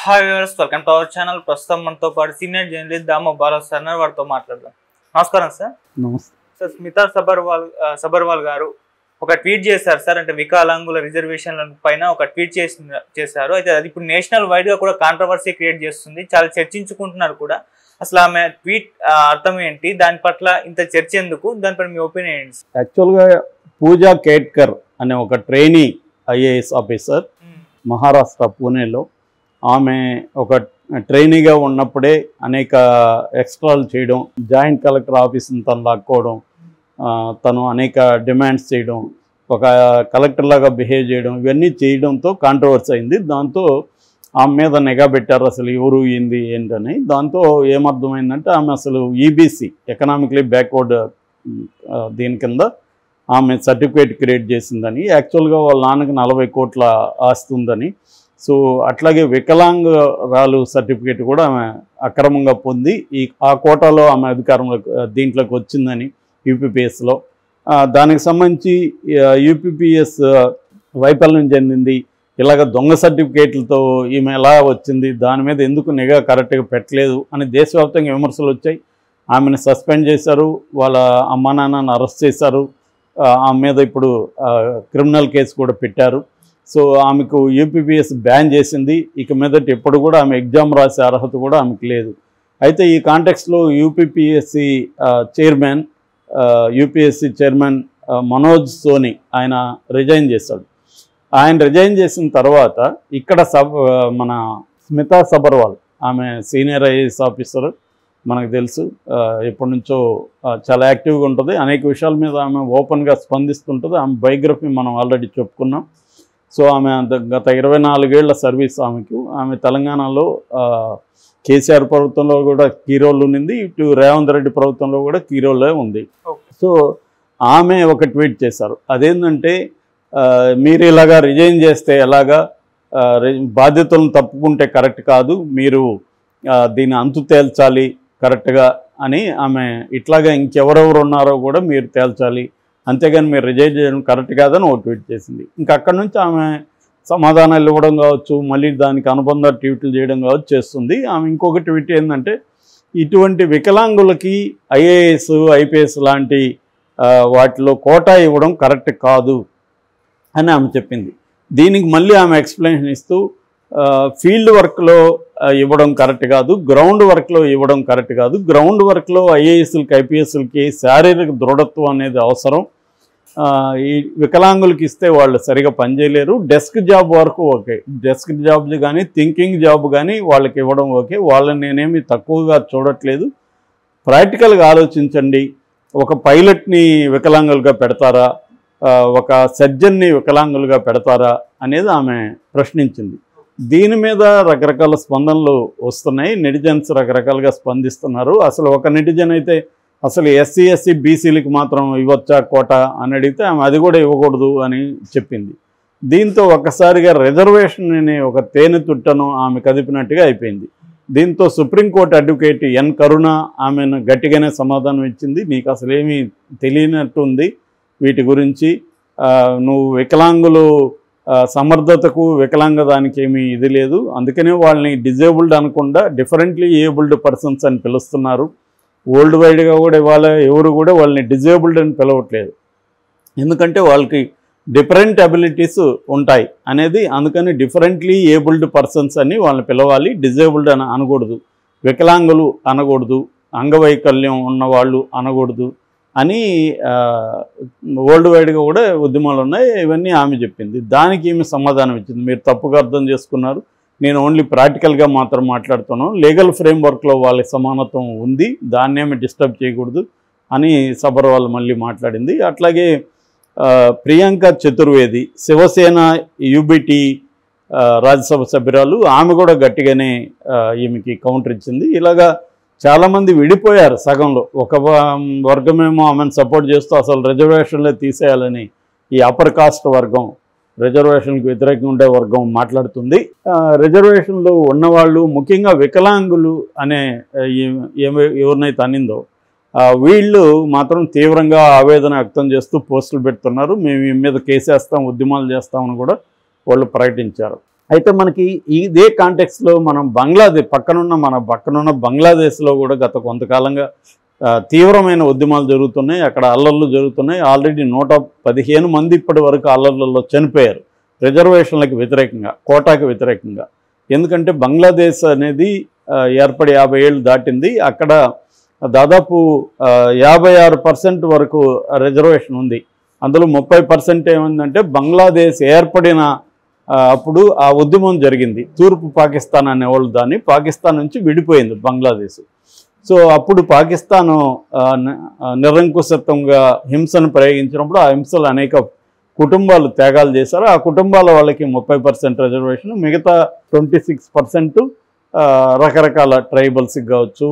Hi viewers welcome to our channel ప్రస్తుతం మనతో పాటు సీనియర్ జర్నలిస్ట్ దామో బాలాజ్ సార్ ఉన్నారు. వారితో మాట్లాడదాం నమస్కారం సార్ నమస్తే సార్ స్మితా సబర్వాల్ ఆ, సబర్వాల్ గారు ఒక ట్వీట్ చేశారు సార్ అంటే వికలాంగుల రిజర్వేషన్ల పైన ఒక ట్వీట్ చేసి చేశారు అయితే అది ఇప్పుడు నేషనల్ వైడ్ గా కూడా కాంట్రవర్సీ క్రియేట్ చేస్తుంది చాలా చర్చించుకుంటున్నారు కూడా అసలు ఆమె ట్వీట్ ఆ, అర్థం ఏంటి దాని పట్ల ఇంత చర్చ ఎందుకు దానిపై మీ ఒపీనియన్ ఏంటి సార్? యాక్చువల్గా పూజా కేట్కర్ అనే ఒక trainee IAS officer hmm. Maharashtra పూణేలో ఆమె ఒక ట్రైనీగా ఉన్నప్పుడే అనేక ఎక్స్ట్రాలు చేయడం జాయింట్ కలెక్టర్ ఆఫీస్ని తను లాక్కోవడం ఆ, తను అనేక డిమాండ్స్ చేయడం ఒక కలెక్టర్ లాగా బిహేవ్ చేయడం ఇవన్నీ చేయడంతో కాంట్రవర్సీ అయింది దాంతో ఆమె మీద నిఘా పెట్టారు అసలు ఎవరు ఏంది ఏంటని దాంతో ఏమర్థమైందంటే ఆమె అసలు ఈబీసీ ఎకనామిక్లీ బ్యాక్వర్డ్ దీని కింద ఆమె సర్టిఫికేట్ క్రియేట్ చేసిందని యాక్చువల్గా వాళ్ళ నాన్నకి నలభై కోట్ల ఆస్తి ఉందని సో అట్లాగే వికలాంగురాలు సర్టిఫికేట్ కూడా ఆమె అక్రమంగా పొంది ఈ ఆ కోటాలో ఆమె అధికారంలో దీంట్లోకి వచ్చిందని యూపీపీఎస్లో దానికి సంబంధించి యూపీపీఎస్ వైఫల్యం చెందింది ఇలాగ దొంగ సర్టిఫికేట్లతో ఈమె ఎలా వచ్చింది దాని మీద ఎందుకు నిఘా కరెక్ట్గా పెట్టలేదు అని దేశవ్యాప్తంగా విమర్శలు వచ్చాయి ఆమెను సస్పెండ్ చేశారు వాళ్ళ అమ్మా నాన్నని అరెస్ట్ చేశారు ఆ, ఆమె మీద ఇప్పుడు ఆ, క్రిమినల్ కేసు కూడా పెట్టారు సో ఆమెకు యూపీపీఎస్ బ్యాన్ చేసింది ఇక మీదట ఎప్పుడు కూడా ఆమె ఎగ్జామ్ రాసే అర్హత కూడా ఆమెకు లేదు అయితే ఈ కాంటెక్స్లో యూపీపీఎస్సి చైర్మన్ యూపీఎస్సి చైర్మన్ ఆ, మనోజ్ సోని ఆయన రిజైన్ చేశాడు ఆయన రిజైన్ చేసిన తర్వాత ఇక్కడ సబ్ ఆ, మన స్మితా సబర్వాల్ ఆమె సీనియర్ ఐఏఎస్ ఆఫీసర్ మనకు తెలుసు ఆ, ఎప్పటి నుంచో ఆ, చాలా యాక్టివ్గా ఉంటుంది అనేక విషయాల మీద ఆమె ఓపెన్గా స్పందిస్తుంటుంది ఆమె బయోగ్రఫీ మనం ఆల్రెడీ చెప్పుకున్నాం సో ఆమె అంత- గత ఇరవై నాలుగేళ్ల సర్వీస్ ఆమెకు ఆమె తెలంగాణలో ఆ, కేసీఆర్ ప్రభుత్వంలో కూడా కీ రోల్ ఉన్నింది ఇటు రేవంత్ రెడ్డి ప్రభుత్వంలో కూడా కీ రోలే ఉంది Okay. సో ఆమె ఒక ట్వీట్ చేశారు అదేంటంటే ఆ, మీరు ఇలాగా రిజైన్ చేస్తే ఎలాగా ఆ, రి- బాధ్యతలను తప్పుకుంటే కరెక్ట్ కాదు మీరు ఆ, దీన్ని అంతు తేల్చాలి కరెక్ట్గా అని ఆమె ఇట్లాగా ఇంకెవరెవరు ఉన్నారో కూడా మీరు తేల్చాలి అంతేగాని మీరు రిజైన్ చేయడం కరెక్ట్ కాదని ఒక ట్వీట్ చేసింది ఇంకా అక్కడి నుంచి ఆమె సమాధానాలు ఇవ్వడం కావచ్చు మళ్ళీ దానికి అనుబంధ ట్వీట్లు చేయడం కావచ్చు చేస్తుంది ఆమె ఇంకొక ట్వీట్ ఏంటంటే ఇటువంటి వికలాంగులకి ఐఏఎస్ ఐపీఎస్ లాంటి ఆ, వాటిలో కోటా ఇవ్వడం కరెక్ట్ కాదు అని ఆమె చెప్పింది దీనికి మళ్ళీ ఆమె ఎక్స్ప్లెనేషన్ ఇస్తూ ఫీల్డ్ వర్క్లో ఇవ్వడం కరెక్ట్ కాదు గ్రౌండ్ వర్క్లో ఇవ్వడం కరెక్ట్ కాదు గ్రౌండ్ వర్క్లో ఐఏఎస్లకి ఐపీఎస్లకి శారీరక దృఢత్వం అనేది అవసరం ఆ, ఈ వికలాంగులకి ఇస్తే వాళ్ళు సరిగా పనిచేయలేరు డెస్క్ జాబ్ వరకు ఓకే డెస్క్ జాబ్ కానీ థింకింగ్ జాబ్ కానీ వాళ్ళకి ఇవ్వడం ఓకే వాళ్ళని నేనేమి తక్కువగా చూడట్లేదు ప్రాక్టికల్గా ఆలోచించండి ఒక పైలట్ని వికలాంగులుగా పెడతారా ఆ, ఒక సర్జన్ని వికలాంగులుగా పెడతారా అనేది ఆమె ప్రశ్నించింది దీని మీద రకరకాల స్పందనలు వస్తున్నాయి నెటిజన్స్ రకరకాలుగా స్పందిస్తున్నారు అసలు ఒక నెటిజన్ అయితే అసలు ఎస్సీ ఎస్సీ బీసీలకి మాత్రం ఇవ్వచ్చా కోట అని అడిగితే ఆమె అది కూడా ఇవ్వకూడదు అని చెప్పింది దీంతో ఒక్కసారిగా రిజర్వేషన్ అనే ఒక తేనె తుట్టను ఆమె కదిపినట్టుగా అయిపోయింది దీంతో సుప్రీంకోర్టు అడ్వకేట్ ఎన్ కరుణ ఆమెను గట్టిగానే సమాధానం ఇచ్చింది నీకు అసలు ఏమీ తెలియనట్టు ఉంది వీటి గురించి ఆ, నువ్వు వికలాంగులు ఆ, సమర్థతకు వికలాంగ దానికి ఏమీ ఇది లేదు అందుకనే వాళ్ళని డిజేబుల్డ్ అనకుండా డిఫరెంట్లీ ఏబుల్డ్ పర్సన్స్ అని పిలుస్తున్నారు వరల్డ్ వైడ్గా కూడా ఇవాళ ఎవరు కూడా వాళ్ళని డిజేబుల్డ్ అని పిలవట్లేదు ఎందుకంటే వాళ్ళకి డిఫరెంట్ అబిలిటీస్ ఉంటాయి అనేది అందుకని డిఫరెంట్లీ ఏబుల్డ్ పర్సన్స్ అని వాళ్ళని పిలవాలి డిజేబుల్డ్ అని అనకూడదు వికలాంగులు అనకూడదు అంగవైకల్యం ఉన్నవాళ్ళు అనకూడదు అని వరల్డ్ వైడ్గా కూడా ఉద్యమాలు ఉన్నాయి ఇవన్నీ ఆమె చెప్పింది దానికి ఈమె సమాధానం ఇచ్చింది మీరు తప్పుగా అర్థం చేసుకున్నారు నేను ఓన్లీ ప్రాక్టికల్గా మాత్రం మాట్లాడుతున్నాను లీగల్ ఫ్రేమ్వర్క్లో వాళ్ళకి సమానత్వం ఉంది దాన్ని ఏమి డిస్టర్బ్ చేయకూడదు అని సబర్వాల్ మళ్ళీ మాట్లాడింది అట్లాగే ఆ, ప్రియాంక చతుర్వేది శివసేన యూబిటి ఆ, రాజ్యసభ సభ్యురాలు ఆమె కూడా గట్టిగానే ఆ, ఈమెకి కౌంటర్ ఇచ్చింది ఇలాగా చాలామంది విడిపోయారు సగంలో ఒక వ- వర్గమేమో ఆమెను సపోర్ట్ చేస్తూ అసలు రిజర్వేషన్లే తీసేయాలని ఈ అప్పర్ కాస్ట్ వర్గం రిజర్వేషన్కి వ్యతిరేకంగా ఉండే వర్గం మాట్లాడుతుంది ఆ, రిజర్వేషన్లు ఉన్నవాళ్ళు ముఖ్యంగా వికలాంగులు అనే ఆ, ఈ- ఏమ- ఎవరినైతే అనిందో ఆ, వీళ్ళు మాత్రం తీవ్రంగా ఆవేదన వ్యక్తం చేస్తూ పోస్టులు పెడుతున్నారు మేము ఈ మీద కేసేస్తాం ఉద్యమాలు చేస్తామని కూడా వాళ్ళు ప్రకటించారు అయితే మనకి ఇదే కాంటెక్స్లో మనం బంగ్లాదేశ్ పక్కనున్న మన పక్కనున్న బంగ్లాదేశ్లో కూడా గత కొంతకాలంగా ఆ, తీవ్రమైన ఉద్యమాలు జరుగుతున్నాయి అక్కడ అల్లర్లు జరుగుతున్నాయి ఆల్రెడీ నూట పదిహేను మంది ఇప్పటి వరకు అల్లర్లలో చనిపోయారు రిజర్వేషన్లకు వ్యతిరేకంగా కోటాకి వ్యతిరేకంగా ఎందుకంటే బంగ్లాదేశ్ అనేది ఆ, ఏర్పడి యాభై ఏళ్ళు దాటింది అక్కడ దాదాపు ఆ, యాభై ఆరు పర్సెంట్ వరకు రిజర్వేషన్ ఉంది అందులో ముప్పై పర్సెంట్ ఏమైందంటే బంగ్లాదేశ్ ఏర్పడిన ఆ, అప్పుడు ఆ ఉద్యమం జరిగింది తూర్పు పాకిస్తాన్ అనేవాళ్ళు దాన్ని పాకిస్తాన్ నుంచి విడిపోయింది బంగ్లాదేశ్ సో అప్పుడు పాకిస్తాను ఆ, ని- ఆ, నిరంకుశత్వంగా హింసను ప్రయోగించినప్పుడు ఆ హింసలు అనేక కుటుంబాలు త్యాగాలు చేశారు ఆ కుటుంబాల వాళ్ళకి ముప్పై పర్సెంట్ రిజర్వేషన్ మిగతా ట్వంటీ సిక్స్ పర్సెంట్ రకరకాల ట్రైబల్స్కి కావచ్చు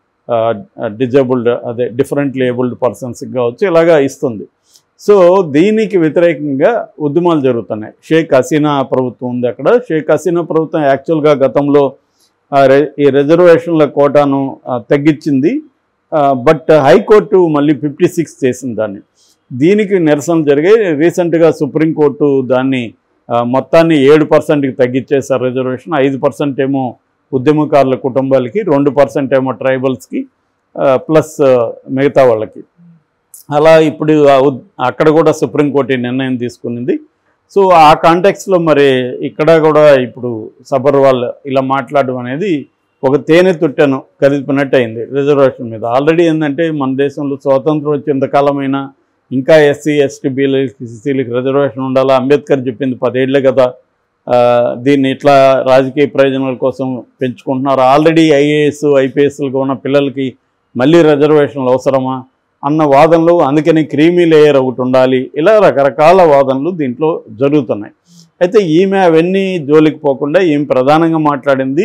డిజేబుల్డ్ అదే డిఫరెంట్లీ ఏబుల్డ్ పర్సన్స్కి కావచ్చు ఇలాగా ఇస్తుంది సో దీనికి వ్యతిరేకంగా ఉద్యమాలు జరుగుతున్నాయి షేక్ హసీనా ప్రభుత్వం ఉంది అక్కడ షేక్ హసీనా ప్రభుత్వం యాక్చువల్గా గతంలో ఆ రె- ఈ రిజర్వేషన్ల కోటాను ఆ, తగ్గించింది బట్ హైకోర్టు మళ్ళీ ఫిఫ్టీ సిక్స్ చేసింది దాన్ని దీనికి నిరసన జరిగాయి రీసెంట్గా సుప్రీంకోర్టు దాన్ని ఆ, మొత్తాన్ని ఏడు పర్సెంట్కి తగ్గించేశారు రిజర్వేషన్ ఐదు పర్సెంట్ ఏమో ఉద్యమకారుల కుటుంబాలకి రెండు పర్సెంట్ ఏమో ట్రైబల్స్కి ప్లస్ మిగతా వాళ్ళకి అలా ఇప్పుడు ఆ ఉద్- అక్కడ కూడా సుప్రీంకోర్టు ఈ నిర్ణయం తీసుకునింది సో ఆ కాంటెక్స్లో మరి ఇక్కడ కూడా ఇప్పుడు సబర్వాల్ ఇలా మాట్లాడడం అనేది ఒక తేనె తుట్టెను కదిపినట్టు అయింది రిజర్వేషన్ మీద ఆల్రెడీ ఏంటంటే మన దేశంలో స్వాతంత్రం వచ్చేంత కాలమైనా ఇంకా ఎస్సీ ఎస్టీ బీలకి ఎస్సీలకి రిజర్వేషన్ ఉండాలా అంబేద్కర్ చెప్పింది పదేళ్లే కదా ఆ, దీన్ని ఇట్లా రాజకీయ ప్రయోజనాల కోసం పెంచుకుంటున్నారు ఆల్రెడీ ఐఏఎస్ ఐపీఎస్లుగా ఉన్న పిల్లలకి మళ్ళీ రిజర్వేషన్లు అవసరమా అన్న వాదనలు అందుకని క్రీమీ లేయర్ ఒకటి ఉండాలి ఇలా రకరకాల వాదనలు దీంట్లో జరుగుతున్నాయి అయితే ఈమె అవన్నీ జోలికి పోకుండా ఈమె ప్రధానంగా మాట్లాడింది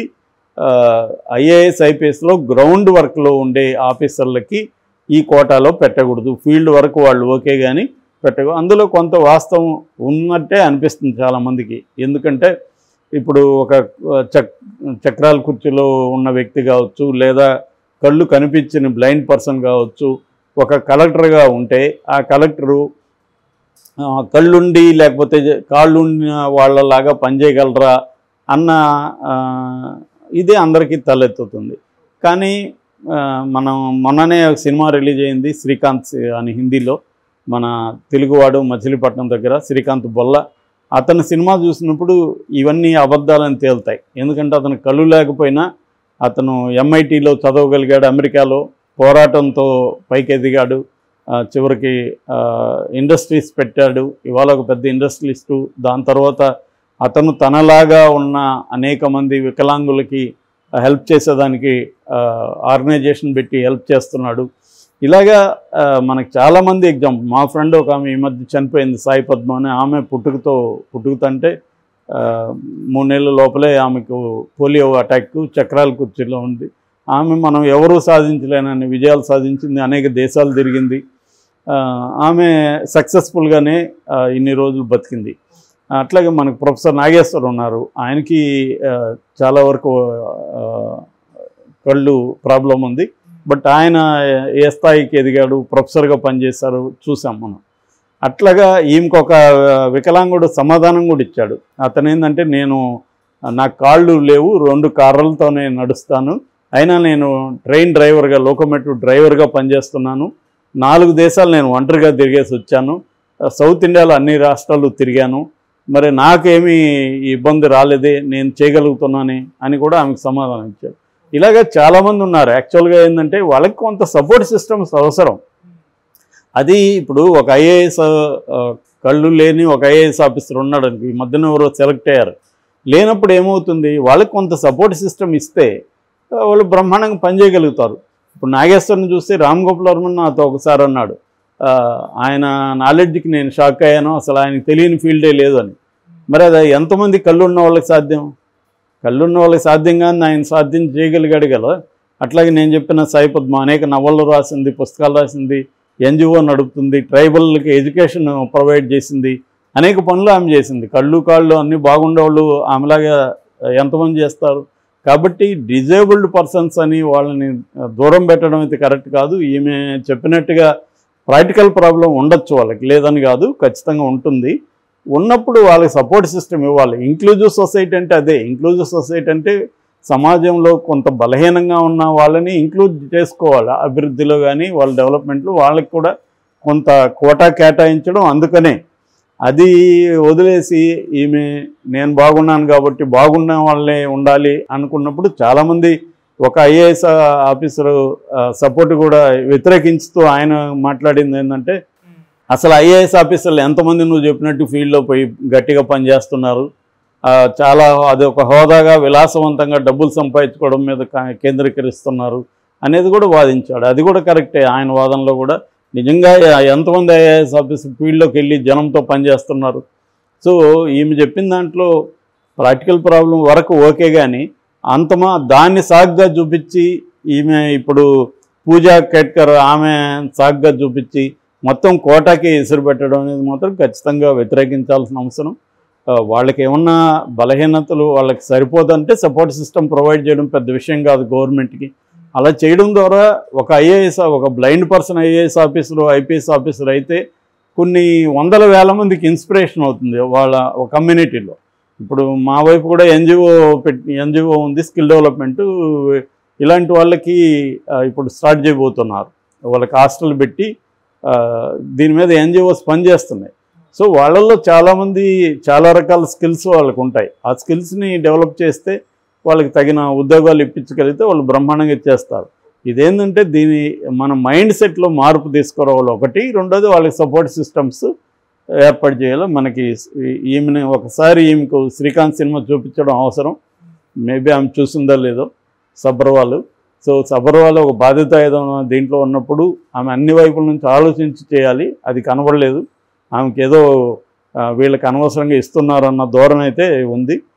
ఐఏఎస్ ఐపీఎస్లో గ్రౌండ్ వర్క్లో ఉండే ఆఫీసర్లకి ఈ కోటాలో పెట్టకూడదు ఫీల్డ్ వర్క్ వాళ్ళు ఓకే కానీ పెట్టకూడదు అందులో కొంత వాస్తవం ఉన్నట్టే అనిపిస్తుంది చాలామందికి ఎందుకంటే ఇప్పుడు ఒక ఆ, చక్ చక్రాల కుర్చీలో ఉన్న వ్యక్తి కావచ్చు లేదా కళ్ళు కనిపించిన బ్లైండ్ పర్సన్ కావచ్చు ఒక కలెక్టర్గా ఉంటే ఆ కలెక్టరు ఆ, కళ్ళుండి లేకపోతే కాళ్ళుండిన వాళ్ళలాగా పనిచేయగలరా అన్న ఆ, ఇదే అందరికీ తలెత్తుతుంది కానీ ఆ, మనం మొన్ననే ఒక సినిమా రిలీజ్ అయింది శ్రీకాంత్ అని హిందీలో మన తెలుగువాడు మచిలీపట్నం దగ్గర శ్రీకాంత్ బొల్ల అతని సినిమా చూసినప్పుడు ఇవన్నీ అబద్ధాలని తేలుతాయి ఎందుకంటే అతను కళ్ళు లేకపోయినా అతను ఎంఐటీలో చదవగలిగాడు అమెరికాలో పోరాటంతో పైకి ఎదిగాడు ఆ, చివరికి ఆ, ఇండస్ట్రీస్ పెట్టాడు ఇవాళ ఒక పెద్ద ఇండస్ట్రీస్టు దాని తర్వాత అతను తనలాగా ఉన్న అనేక మంది వికలాంగులకి హెల్ప్ చేసేదానికి ఆర్గనైజేషన్ పెట్టి హెల్ప్ చేస్తున్నాడు ఇలాగా ఆ, మనకు చాలామంది ఎగ్జాంపుల్ మా ఫ్రెండ్ ఒక ఆమె ఈ మధ్య చనిపోయింది సాయి పద్మ అని ఆమె పుట్టుకతో పుట్టుకతంటే ఆ, మూడు నెలల లోపలే ఆమెకు పోలియో అటాక్ చక్రాల కుర్చీలో ఉంది ఆమె మనం ఎవరూ సాధించలేనని విజయాలు సాధించింది అనేక దేశాలు తిరిగింది ఆ, ఆమె సక్సెస్ఫుల్గానే ఆ, ఇన్ని రోజులు బతికింది అట్లాగే మనకు ప్రొఫెసర్ నాగేశ్వర్ ఉన్నారు ఆయనకి ఆ, చాలా వరకు ఆ, కళ్ళు ప్రాబ్లం ఉంది బట్ ఆయన ఏ స్థాయికి ఎదిగాడు ప్రొఫెసర్గా పనిచేశారు చూసాం మనం అట్లాగా ఈమెకొక వికలాంగుడు సమాధానం కూడా ఇచ్చాడు అతను ఏంటంటే నేను నా కాళ్ళు లేవు రెండు కార్లతోనే నడుస్తాను అయినా నేను ట్రైన్ డ్రైవర్గా లోకోమోటివ్ డ్రైవర్గా పనిచేస్తున్నాను నాలుగు దేశాలు నేను ఒంటరిగా తిరిగేసి వచ్చాను సౌత్ ఇండియాలో అన్ని రాష్ట్రాలు తిరిగాను మరి నాకేమీ ఇబ్బంది రాలేదే నేను చేయగలుగుతున్నానే అని కూడా ఆమెకు సమాధానం ఇచ్చాడు ఇలాగ చాలామంది ఉన్నారు యాక్చువల్గా ఏంటంటే వాళ్ళకి కొంత సపోర్ట్ సిస్టమ్స్ అవసరం అది ఇప్పుడు ఒక ఐఏఎస్ కళ్ళు లేని ఒక ఐఏఎస్ ఆఫీసర్ ఉన్నాడు అనుకో, ఈ మధ్యన ఎవరో సెలెక్ట్ అయ్యారు లేనప్పుడు ఏమవుతుంది వాళ్ళకి కొంత సపోర్ట్ సిస్టమ్ ఇస్తే ఆ, వాళ్ళు బ్రహ్మాండంగా పనిచేయగలుగుతారు ఇప్పుడు నాగేశ్వరిని చూస్తే రామ్ గోపాల్ వర్మ నాతో ఒకసారి అన్నాడు ఆ, ఆయన నాలెడ్జ్కి నేను షాక్ అయ్యాను అసలు ఆయనకి తెలియని ఫీల్డే లేదు అని మరి అది ఎంతమంది కళ్ళు ఉన్న వాళ్ళకి సాధ్యం కళ్ళున్న వాళ్ళకి సాధ్యం కానీ ఆయన సాధ్యం చేయగలిగాడు కదా అట్లాగే నేను చెప్పిన సాయి పద్మ అనేక నవళ్ళు రాసింది పుస్తకాలు రాసింది ఎన్జిఓ నడుపుతుంది ట్రైబల్కి ఎడ్యుకేషన్ ప్రొవైడ్ చేసింది అనేక పనులు ఆమె చేసింది కళ్ళు కాళ్ళు అన్నీ బాగుండేవాళ్ళు ఆమెలాగా ఎంతమంది చేస్తారు కాబట్టి డిజేబుల్డ్ పర్సన్స్ అని వాళ్ళని దూరం పెట్టడం అయితే కరెక్ట్ కాదు ఈమె చెప్పినట్టుగా ప్రాక్టికల్ ప్రాబ్లం ఉండొచ్చు వాళ్ళకి లేదని కాదు ఖచ్చితంగా ఉంటుంది ఉన్నప్పుడు వాళ్ళకి సపోర్ట్ సిస్టమ్ ఇవ్వాలి ఇంక్లూజివ్ సొసైటీ అంటే అదే ఇంక్లూజివ్ సొసైటీ అంటే సమాజంలో కొంత బలహీనంగా ఉన్న వాళ్ళని ఇంక్లూడ్ చేసుకోవాలి అభివృద్ధిలో కానీ వాళ్ళ డెవలప్మెంట్లో వాళ్ళకి కూడా కొంత కోటా కేటాయించడం అందుకనే అది వదిలేసి ఈమె నేను బాగున్నాను కాబట్టి బాగున్న వాళ్ళే ఉండాలి అనుకున్నప్పుడు చాలామంది ఒక ఐఏఎస్ ఆఫీసరు సపోర్ట్ కూడా వ్యతిరేకించుతూ ఆయన మాట్లాడింది ఏంటంటే అసలు ఐఏఎస్ ఆఫీసర్లు ఎంతమంది నువ్వు చెప్పినట్టు ఫీల్డ్లో పోయి గట్టిగా పనిచేస్తున్నారు ఆ, చాలా అది ఒక హోదాగా విలాసవంతంగా డబ్బులు సంపాదించుకోవడం మీద కా- కేంద్రీకరిస్తున్నారు అనేది కూడా వాదించాడు అది కూడా కరెక్టే ఆయన వాదనలో కూడా నిజంగా ఎంతమంది ఐఏఎస్ ఆఫీసర్ ఫీల్డ్లోకి వెళ్ళి జనంతో పనిచేస్తున్నారు సో ఈమె చెప్పిన దాంట్లో ప్రాక్టికల్ ప్రాబ్లం వరకు ఓకే కానీ అంతమా దాన్ని సాగ్గా చూపించి ఈమె ఇప్పుడు పూజా కేట్కర్ ఆమె సాగ్గా చూపించి మొత్తం కోటాకి ఎసురు పెట్టడం అనేది మాత్రం ఖచ్చితంగా వ్యతిరేకించాల్సిన అవసరం ఆ, వాళ్ళకి ఏమన్నా బలహీనతలు వాళ్ళకి సరిపోదంటే సపోర్ట్ సిస్టమ్ ప్రొవైడ్ చేయడం పెద్ద విషయం కాదు గవర్నమెంట్కి అలా చేయడం ద్వారా ఒక ఐఏఎస్ ఒక blind person IAS officer IPS officer అయితే కొన్ని వందల వేల మందికి ఇన్స్పిరేషన్ అవుతుంది వాళ్ళ ఒక కమ్యూనిటీలో ఇప్పుడు మా వైపు కూడా ఎన్జిఓ పెట్టి ఎన్జిఓ ఉంది స్కిల్ డెవలప్మెంట్ ఇలాంటి వాళ్ళకి ఆ, ఇప్పుడు స్టార్ట్ చేయబోతున్నారు వాళ్ళకి హాస్టల్ పెట్టి ఆ, దీని మీద ఎన్జిఓస్ పనిచేస్తున్నాయి సో వాళ్ళల్లో చాలామంది చాలా రకాల స్కిల్స్ వాళ్ళకు ఉంటాయి ఆ స్కిల్స్ని డెవలప్ చేస్తే వాళ్ళకి తగిన ఉద్యోగాలు ఇప్పించగలిగితే వాళ్ళు బ్రహ్మాండంగా ఇచ్చేస్తారు ఇదేంటంటే దీని మన మైండ్ సెట్లో మార్పు తీసుకురావాలి ఒకటి రెండోది వాళ్ళకి సపోర్ట్ సిస్టమ్స్ ఏర్పాటు చేయాలి మనకి ఈ- ఈమెని ఒకసారి ఈమెకు శ్రీకాంత్ సినిమా చూపించడం అవసరం మేబీ ఆమె చూసిందో లేదో సబర్వాలు సో సబర్వాలు ఒక బాధ్యత దీంట్లో ఉన్నప్పుడు ఆమె అన్ని వైపుల నుంచి ఆలోచించి చేయాలి అది కనబడలేదు ఆమెకి ఏదో ఆ, వీళ్ళకి అనవసరంగా ఇస్తున్నారన్న ధోరణి అయితే ఉంది